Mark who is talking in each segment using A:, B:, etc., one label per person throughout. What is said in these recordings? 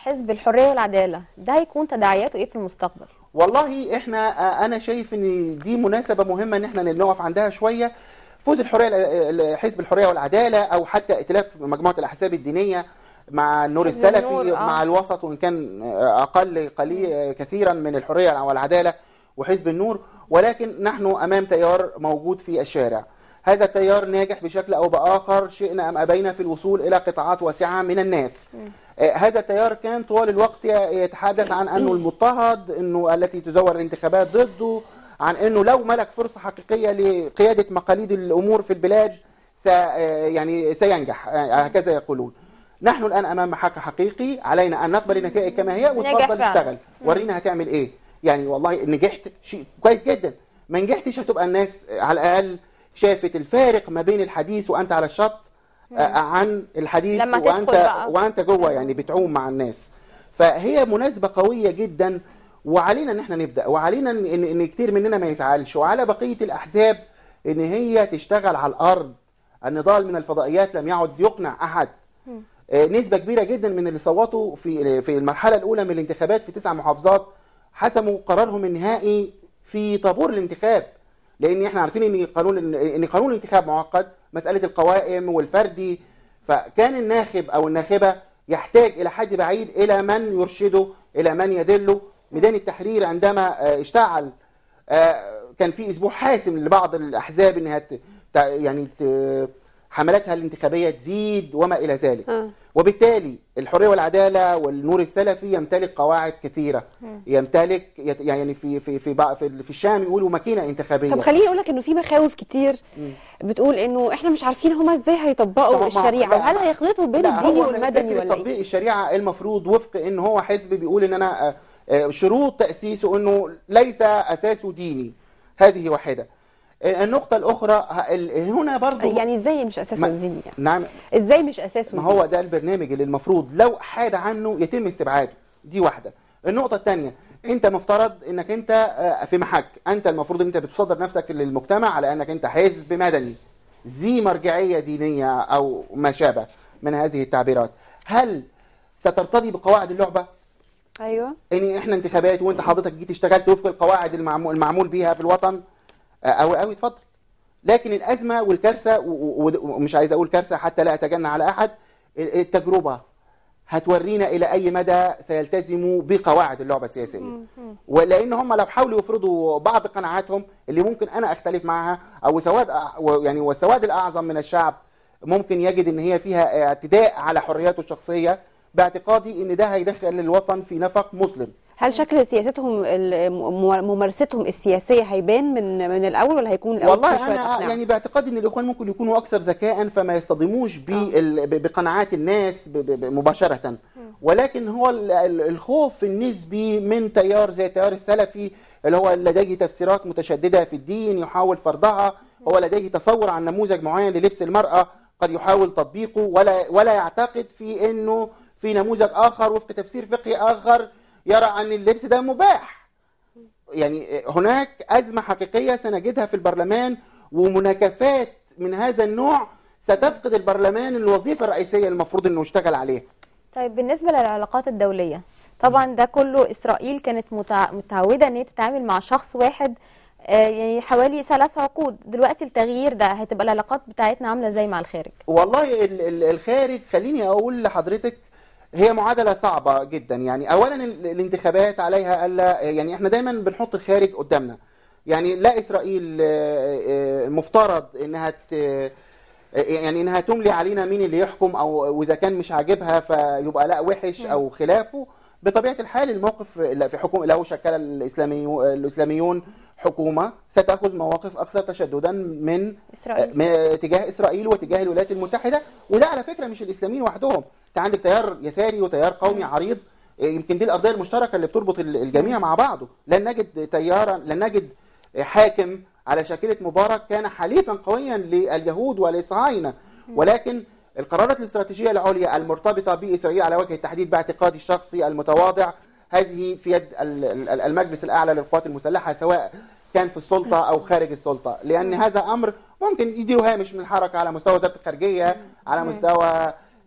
A: حزب الحريه والعداله ده هيكون تداعياته ايه في المستقبل
B: والله احنا آه، انا شايف ان دي مناسبه مهمه ان احنا نقف عندها شويه فوز الحريه ال- حزب الحريه والعداله او حتى ائتلاف مجموعه الاحزاب الدينيه مع النور
A: حزب
B: السلفي
A: النور، آه.
B: مع الوسط وان كان آه، اقل قليل كثيرا من الحريه والعداله وحزب النور ولكن نحن امام تيار موجود في الشارع هذا التيار ناجح بشكل او باخر شئنا ام ابينا في الوصول الى قطاعات واسعه من الناس آه، هذا التيار كان طوال الوقت يتحدث عن انه المضطهد انه التي تزور الانتخابات ضده عن انه لو ملك فرصه حقيقيه لقياده مقاليد الامور في البلاد س آه، يعني سينجح آه، هكذا يقولون نحن الان امام محك حقيقي علينا ان نقبل النتائج كما هي
A: نجح
B: وتفضل
A: فعلا.
B: اشتغل ورينا هتعمل ايه يعني والله نجحت شيء كويس جدا ما نجحتش هتبقى الناس على الاقل شافت الفارق ما بين الحديث وانت على الشط آه، عن الحديث
A: لما تدخل
B: وانت
A: بقى.
B: وانت جوه يعني بتعوم مع الناس فهي مناسبه قويه جدا وعلينا ان احنا نبدا وعلينا ان, إن, إن كتير مننا ما يزعلش وعلى بقيه الاحزاب ان هي تشتغل على الارض النضال من الفضائيات لم يعد يقنع احد آه، نسبة كبيرة جدا من اللي صوتوا في في المرحلة الأولى من الانتخابات في تسع محافظات حسموا قرارهم النهائي في طابور الانتخاب لأن احنا عارفين إن قانون إن قانون الانتخاب معقد مسألة القوائم والفردي فكان الناخب أو الناخبة يحتاج إلى حد بعيد إلى من يرشده إلى من يدله ميدان التحرير عندما آه، اشتعل آه، كان في اسبوع حاسم لبعض الاحزاب انها ت- تع- يعني ت- حملاتها الانتخابيه تزيد وما الى ذلك
C: آه.
B: وبالتالي الحريه والعداله والنور السلفي يمتلك قواعد كثيره يمتلك يت- يعني في في في بع- في في الشام يقولوا ماكينه انتخابيه
C: طب خليني اقول لك انه في مخاوف كتير بتقول انه احنا مش عارفين هما ازاي
B: ما هو-
C: هيطبقوا
B: ما-
C: الشريعه
B: لا،
C: وهل
B: ما-
C: هيخلطوا بين
B: لا،
C: الديني
B: هو
C: والمدني
B: فكرة
C: ولا ايه؟
B: تطبيق الشريعه المفروض وفق ان هو حزب بيقول ان انا آه، آه، شروط تاسيسه انه ليس اساسه ديني هذه واحده آه، النقطه الاخرى ه- ال- هنا برضو
C: يعني ازاي مش اساسه
B: ما-
C: ديني يعني؟
B: نعم
C: ازاي مش اساسه
B: ما هو ده البرنامج اللي المفروض لو حاد عنه يتم استبعاده دي واحده النقطه الثانيه انت مفترض انك انت آه، في محك انت المفروض ان انت بتصدر نفسك للمجتمع على انك انت حزب مدني ذي مرجعيه دينيه او ما شابه من هذه التعبيرات هل سترتضي بقواعد اللعبه
C: ايوه
B: ان احنا انتخابات وانت حضرتك جيت اشتغلت وفق القواعد المعمول, المعمول بيها في الوطن آه، او او اتفضل لكن الازمه والكارثه و- و- ومش عايز اقول كارثه حتى لا اتجنى على احد ال- التجربه هتورينا الى اي مدى سيلتزموا بقواعد اللعبه السياسيه ولان هم لو حاولوا يفرضوا بعض قناعاتهم اللي ممكن انا اختلف معها او سواد أع- و- يعني والسواد الاعظم من الشعب ممكن يجد ان هي فيها اعتداء على حرياته الشخصيه باعتقادي ان ده هيدخل الوطن في نفق مسلم
C: هل شكل سياستهم ال- م- ممارستهم السياسيه هيبان من من الاول ولا هيكون الاول
B: والله
C: في شويه
B: انا
C: اقناع؟
B: يعني باعتقادي ان الاخوان ممكن يكونوا اكثر ذكاء فما يصطدموش بال- ب- بقناعات الناس ب- ب- ب- مباشره ولكن هو ال- ال- الخوف النسبي من تيار زي التيار السلفي اللي هو لديه تفسيرات متشدده في الدين يحاول فرضها هو لديه تصور عن نموذج معين للبس المراه قد يحاول تطبيقه ولا ولا يعتقد في انه في نموذج اخر وفق تفسير فقهي اخر يرى ان اللبس ده مباح يعني هناك أزمة حقيقية سنجدها في البرلمان ومناكفات من هذا النوع ستفقد البرلمان الوظيفة الرئيسية المفروض أنه يشتغل عليها
A: طيب بالنسبة للعلاقات الدولية طبعا ده كله إسرائيل كانت متع- متعودة إن هي تتعامل مع شخص واحد آه، يعني حوالي ثلاث عقود دلوقتي التغيير ده هتبقى العلاقات بتاعتنا عاملة زي مع الخارج
B: والله ال- ال- الخارج خليني أقول لحضرتك هي معادلة صعبة جدا يعني أولا ال- الانتخابات عليها ألا يعني إحنا دايما بنحط الخارج قدامنا يعني لا إسرائيل آه، آه، مفترض إنها ت- يعني انها تملي علينا مين اللي يحكم او واذا كان مش عاجبها فيبقى لا وحش او خلافه بطبيعه الحال الموقف لا في حكم لو شكل الاسلاميون الاسلاميون حكومه ستاخذ مواقف اكثر تشددا من
A: إسرائيل.
B: م- تجاه اسرائيل وتجاه الولايات المتحده وده على فكره مش الاسلاميين وحدهم انت عندك تيار يساري وتيار قومي عريض يمكن دي القضيه المشتركه اللي بتربط ال- الجميع مع بعضه لن نجد تيارا لن نجد حاكم على شاكله مبارك كان حليفا قويا لليهود وللصهاينه ولكن القرارات الاستراتيجيه العليا المرتبطه باسرائيل على وجه التحديد باعتقادي الشخصي المتواضع هذه في يد ال- ال- المجلس الاعلى للقوات المسلحه سواء كان في السلطه او خارج السلطه لان هذا امر ممكن يديله هامش من الحركه على مستوى وزاره الخارجيه على مستوى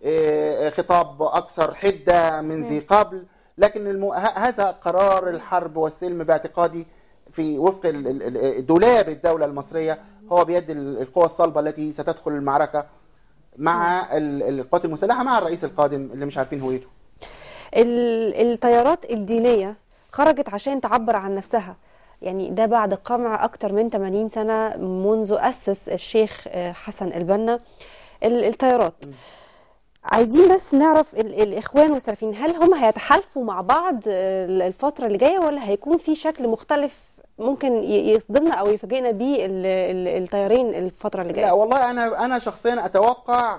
B: آه، خطاب اكثر حده من ذي قبل لكن الم... ه- هذا قرار الحرب والسلم باعتقادي في وفق ال- ال- ال- دولاب الدوله المصريه هو بيد ال- القوى الصلبه التي ستدخل المعركه مع ال- القوات المسلحه مع الرئيس القادم اللي مش عارفين هويته
C: ال- التيارات الدينية خرجت عشان تعبر عن نفسها يعني ده بعد قمع أكتر من 80 سنة منذ أسس الشيخ آه، حسن البنا ال- التيارات عايزين بس نعرف ال- الإخوان والسلفيين هل هم هيتحالفوا مع بعض آه، الفترة اللي جاية ولا هيكون في شكل مختلف ممكن ي- يصدمنا أو يفاجئنا بيه ال- ال- التيارين الفترة اللي
B: لا
C: جاية
B: والله انا انا شخصيا اتوقع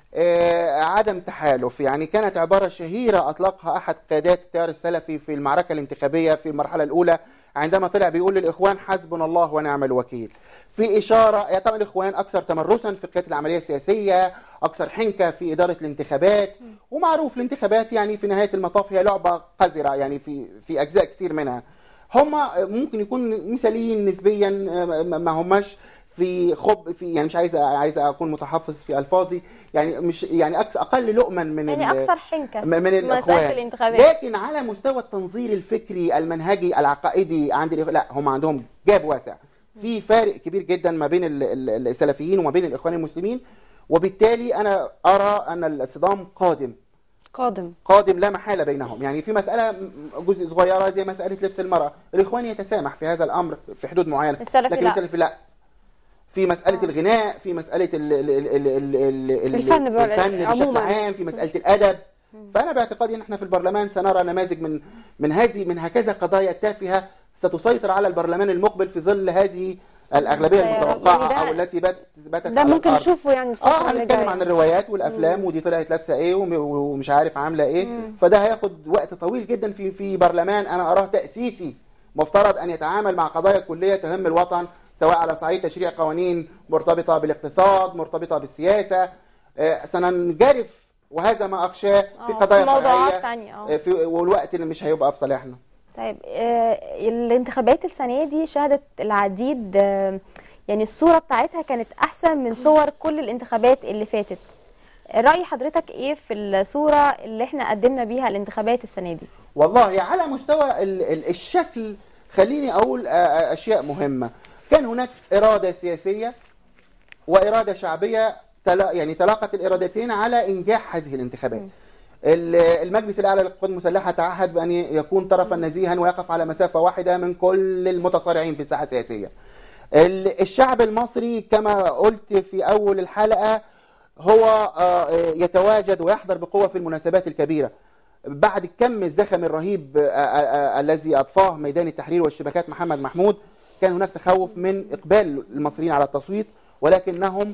B: آه، عدم تحالف يعني كانت عباره شهيره اطلقها احد قيادات التيار السلفي في المعركه الانتخابيه في المرحله الاولى عندما طلع بيقول للاخوان حسبنا الله ونعم الوكيل في اشاره يا طبعا الاخوان اكثر تمرسا في قياده العمليه السياسيه اكثر حنكه في اداره الانتخابات ومعروف الانتخابات يعني في نهايه المطاف هي لعبه قذره يعني في في اجزاء كثير منها هم ممكن يكون مثاليين نسبيا ما ما هماش في خب في يعني مش عايز عايز اكون متحفظ في الفاظي يعني مش يعني أكس اقل لؤما من
A: يعني
B: ال-
A: اكثر حنكه
B: من
A: مسألة
B: الاخوان
A: الانتخابات
B: لكن على مستوى التنظير الفكري المنهجي العقائدي عند الإخوان لا هم عندهم جاب واسع في فارق كبير جدا ما بين ال- ال- السلفيين وما بين الاخوان المسلمين وبالتالي انا ارى ان الصدام قادم
C: قادم
B: قادم لا محالة بينهم يعني في مسألة م- جزء صغيرة زي مسألة لبس المرأة الإخوان يتسامح في هذا الأمر في حدود معينة
A: السلفي
B: لكن
A: لا.
B: السلفي لا في مسألة
A: آه.
B: الغناء في مسألة ال ال ال ال ال ال
C: الفن بقى-
B: الفن بشكل
C: عموماً.
B: عام في مسألة الأدب فأنا باعتقادي أن احنا في البرلمان سنرى نماذج من من هذه من هكذا قضايا تافهة ستسيطر على البرلمان المقبل في ظل هذه الأغلبية
A: يعني
B: المتوقعة
C: ده-
B: أو التي بات باتت
C: ده
B: على
C: ممكن
B: الأرض.
C: نشوفه يعني الفترة
B: اه
C: اللي
B: هنتكلم
C: جاية
B: عن الروايات والافلام ودي طلعت لابسه ايه وم- ومش عارف عامله ايه فده هياخد وقت طويل جدا في في برلمان انا اراه تاسيسي مفترض ان يتعامل مع قضايا كليه تهم الوطن سواء على صعيد تشريع قوانين مرتبطه بالاقتصاد مرتبطه بالسياسه آه، سننجرف وهذا ما اخشاه في
A: آه،
B: قضايا
A: في موضوعات
B: فرعيه
A: تانية اه
B: آه، في والوقت اللي مش هيبقى في صالحنا
A: طيب آه، الانتخابات السنة دي شهدت العديد آه، يعني الصورة بتاعتها كانت أحسن من صور كل الانتخابات اللي فاتت رأي حضرتك إيه في الصورة اللي احنا قدمنا بيها الانتخابات السنة دي؟
B: والله على مستوى ال- ال- الشكل خليني اقول آه، آه، اشياء مهمه كان هناك اراده سياسيه واراده شعبيه تلا يعني تلاقت الارادتين على انجاح هذه الانتخابات ال- المجلس الاعلى للقوات المسلحه تعهد بان يكون طرفا نزيها ويقف على مسافه واحده من كل المتصارعين في الساحه السياسيه ال- الشعب المصري كما قلت في اول الحلقه هو آه، يتواجد ويحضر بقوه في المناسبات الكبيره بعد كم الزخم الرهيب آه، آه، آه، الذي اضفاه ميدان التحرير والشبكات محمد محمود كان هناك تخوف من اقبال المصريين على التصويت ولكنهم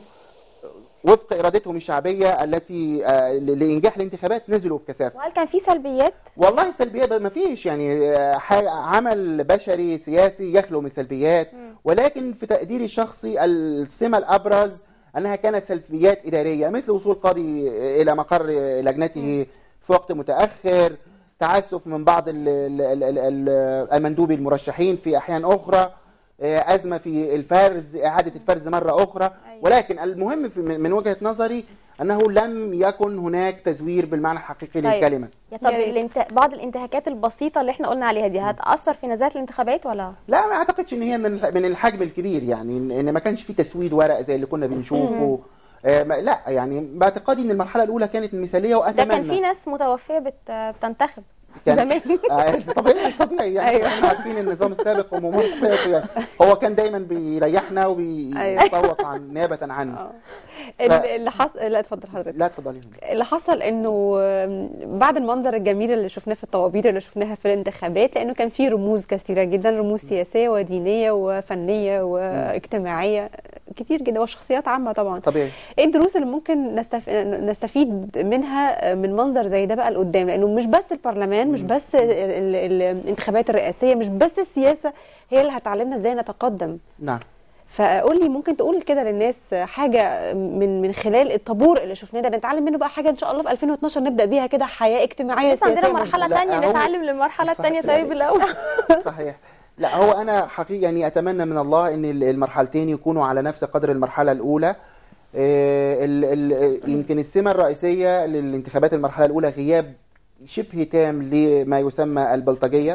B: وفق ارادتهم الشعبيه التي آه، ل- لانجاح الانتخابات نزلوا بكثافه
A: وهل كان في سلبيات؟
B: والله سلبيات ما فيش يعني آه، ح- عمل بشري سياسي يخلو من سلبيات ولكن في تقديري الشخصي السمة الأبرز أنها كانت سلبيات إدارية مثل وصول قاضي إلى مقر لجنته في وقت متأخر تعسف من بعض ال- ال- ال- ال- ال- المندوبي المرشحين في أحيان أخرى آه، أزمة في الفرز إعادة الفرز مرة أخرى
A: أيوة.
B: ولكن المهم في- من من وجهة نظري أنه لم يكن هناك تزوير بالمعنى الحقيقي
A: طيب.
B: للكلمة
A: يا طب
C: يا ريت.
A: الانت... بعض الانتهاكات البسيطة اللي احنا قلنا عليها دي هتأثر في نزاهة الانتخابات ولا؟
B: لا ما اعتقدش ان هي من الح- من الحجم الكبير يعني ان إن ما كانش في تسويد ورق زي اللي كنا بنشوفه آه ما- لا يعني باعتقادي ان المرحله الاولى كانت مثاليه
A: ده
B: واتمنى
A: كان في ناس متوفية بت... بتنتخب
B: كان-
A: زمان
B: آه، طبيعي طبيعي يعني
C: أيوة.
B: احنا عارفين النظام السابق وممارساته يعني هو كان دايما بيريحنا وبيصوت عن نيابه عنه
C: آه. ال- اللي حصل لا اتفضل حضرتك
B: لا اتفضلي
C: اللي حصل انه بعد المنظر الجميل اللي شفناه في الطوابير اللي شفناها في الانتخابات لانه كان في رموز كثيره جدا رموز سياسيه ودينيه وفنيه واجتماعيه كتير جدا وشخصيات عامه طبعا
B: طبيعي
C: ايه الدروس اللي ممكن نستف... نستفيد منها من منظر زي ده بقى لقدام لانه مش بس البرلمان مش بس ال... ال... ال... الانتخابات الرئاسيه مش بس السياسه هي اللي هتعلمنا ازاي نتقدم
B: نعم
C: فقول لي ممكن تقول كده للناس حاجه من من خلال الطابور اللي شفناه ده نتعلم منه بقى حاجه ان شاء الله في 2012 نبدا بيها كده حياه اجتماعيه
A: لسه عندنا
C: سياسيه
A: مرحلة
B: لا،
A: تانية
B: هو-
A: نتعلم للمرحلة
B: صح-
A: التانية طيب الأول
B: صحيح لا هو انا حقيقي يعني اتمنى من الله ان المرحلتين يكونوا على نفس قدر المرحله الاولى آه، ال- ال- يمكن السمة الرئيسية للانتخابات المرحلة الأولى غياب شبه تام لما يسمى البلطجية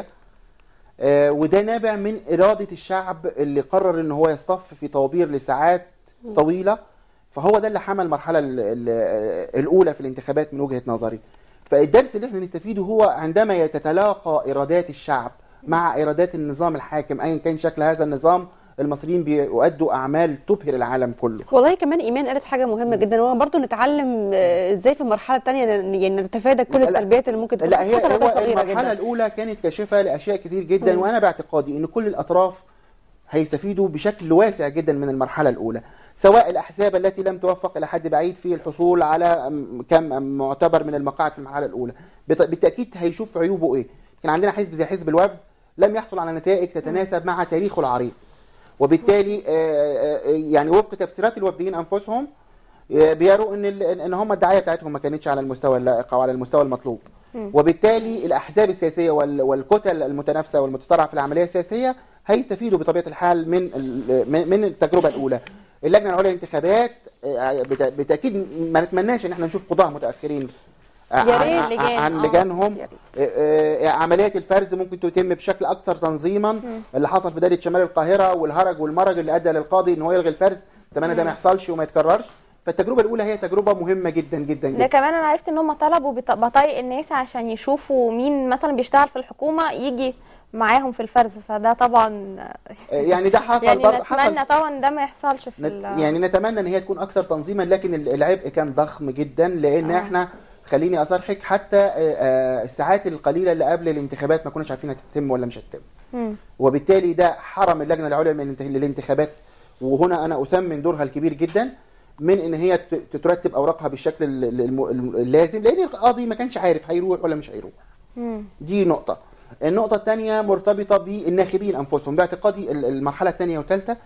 B: آه، وده نابع من إرادة الشعب اللي قرر إن هو يصطف في طوابير لساعات طويلة فهو ده اللي حمل المرحلة ال- ال- الأولى في الانتخابات من وجهة نظري فالدرس اللي احنا نستفيده هو عندما تتلاقى إرادات الشعب مع إرادات النظام الحاكم أيا كان شكل هذا النظام المصريين بيؤدوا أعمال تبهر العالم كله
C: والله كمان ايمان قالت حاجه مهمه جدا وهو برضو نتعلم آه، ازاي في المرحله الثانيه يعني نتفادى كل
B: لا،
C: السلبيات اللي ممكن تكون
B: لا هي
C: خاصة لو
B: هو
C: كانت صغيره
B: المرحله
C: جدا
B: الاولى كانت كاشفه لاشياء كتير جدا
C: مم.
B: وانا باعتقادي ان كل الاطراف هيستفيدوا بشكل واسع جدا من المرحله الاولى سواء الاحزاب التي لم توفق الى حد بعيد في الحصول على م- كم معتبر من المقاعد في المرحله الاولى بت- بالتاكيد هيشوف عيوبه ايه كان عندنا حزب زي حزب الوفد لم يحصل على نتائج تتناسب مع تاريخه العريق وبالتالي آه، آه، يعني وفق تفسيرات الوفديين انفسهم آه، بيروا ان ال- ان هم الدعايه بتاعتهم ما كانتش على المستوى اللائق او على المستوى المطلوب وبالتالي الاحزاب السياسيه وال- والكتل المتنافسه والمتصارعه في العمليه السياسيه هيستفيدوا بطبيعه الحال من ال- من من التجربه الاولى اللجنه العليا للانتخابات آه، بت- بالتاكيد ما نتمناش ان احنا نشوف قضاه متاخرين آه،
C: يا
B: عن-
C: ريت
B: عن-
A: لجان،
B: عن
A: آه.
B: لجانهم
C: يا ريت.
B: آه، آه، عمليه الفرز ممكن تتم بشكل اكثر تنظيما اللي حصل في دايره شمال القاهره والهرج والمرج اللي ادى للقاضي ان هو يلغي الفرز اتمنى ده ما يحصلش وما يتكررش فالتجربه الاولى هي تجربه مهمه جدا جدا
A: ده
B: جدا
A: كمان انا عرفت ان هم طلبوا بط- بطايق الناس عشان يشوفوا مين مثلا بيشتغل في الحكومه يجي معاهم في الفرز فده طبعا
B: آه، يعني ده حصل
A: يعني
B: برضه حصل
A: نتمنى طبعا ده ما يحصلش في
B: نت-
A: ال-
B: يعني نتمنى ان هي تكون اكثر تنظيما لكن ال- العبء كان ضخم جدا لان
A: آه.
B: احنا خليني اصرحك حتى آه، آه، الساعات القليله اللي قبل الانتخابات ما كناش عارفين هتتم ولا مش هتتم
A: مم.
B: وبالتالي ده حرم اللجنه العليا من الانت- للانتخابات وهنا انا اثمن دورها الكبير جدا من ان هي ت- ترتب اوراقها بالشكل ال- ال- الم- اللازم لان القاضي ما كانش عارف هيروح ولا مش هيروح
A: مم.
B: دي نقطة النقطة الثانية مرتبطة بالناخبين أنفسهم باعتقادي ال- المرحلة الثانية والثالثة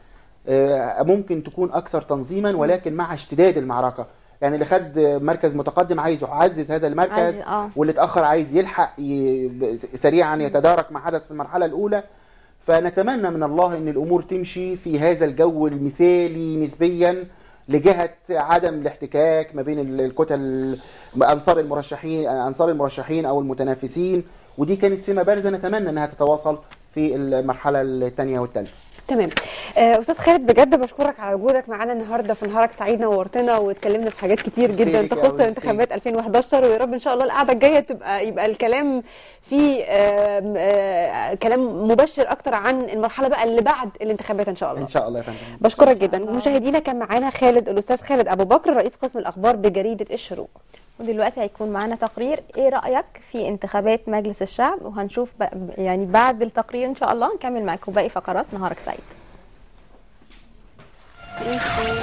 B: آه، ممكن تكون أكثر تنظيما ولكن مع اشتداد المعركة يعني اللي خد مركز متقدم عايز يعزز هذا المركز
A: عايز- آه.
B: واللي اتأخر عايز يلحق ي- ب- سريعا يتدارك ما حدث في المرحلة الأولى فنتمنى من الله أن الأمور تمشي في هذا الجو المثالي نسبيا لجهة عدم الاحتكاك ما بين ال- الكتل أنصار المرشحين أنصار المرشحين أو المتنافسين ودي كانت سمة بارزة نتمنى أنها تتواصل في المرحلة الثانية والثالثة
C: تمام آه، استاذ خالد بجد بشكرك على وجودك معانا النهارده في نهارك سعيد نورتنا واتكلمنا في حاجات كتير
B: ميرسي
C: جدا
B: ليك
C: تخص
B: أوي،
C: انتخابات 2011 ويا رب ان شاء الله القعده الجايه تبقى يبقى الكلام فيه آم، آه، كلام مبشر اكتر عن المرحله بقى اللي بعد الانتخابات ان شاء الله
B: إن شاء الله يا فندم
C: بشكرك جدا مشاهدينا كان معانا خالد الاستاذ خالد ابو بكر رئيس قسم الاخبار بجريده الشروق
A: ودلوقتي هيكون معانا تقرير ايه رأيك في انتخابات مجلس الشعب وهنشوف بقى يعني بعد التقرير ان شاء الله نكمل معاكم باقي فقرات نهارك سعيد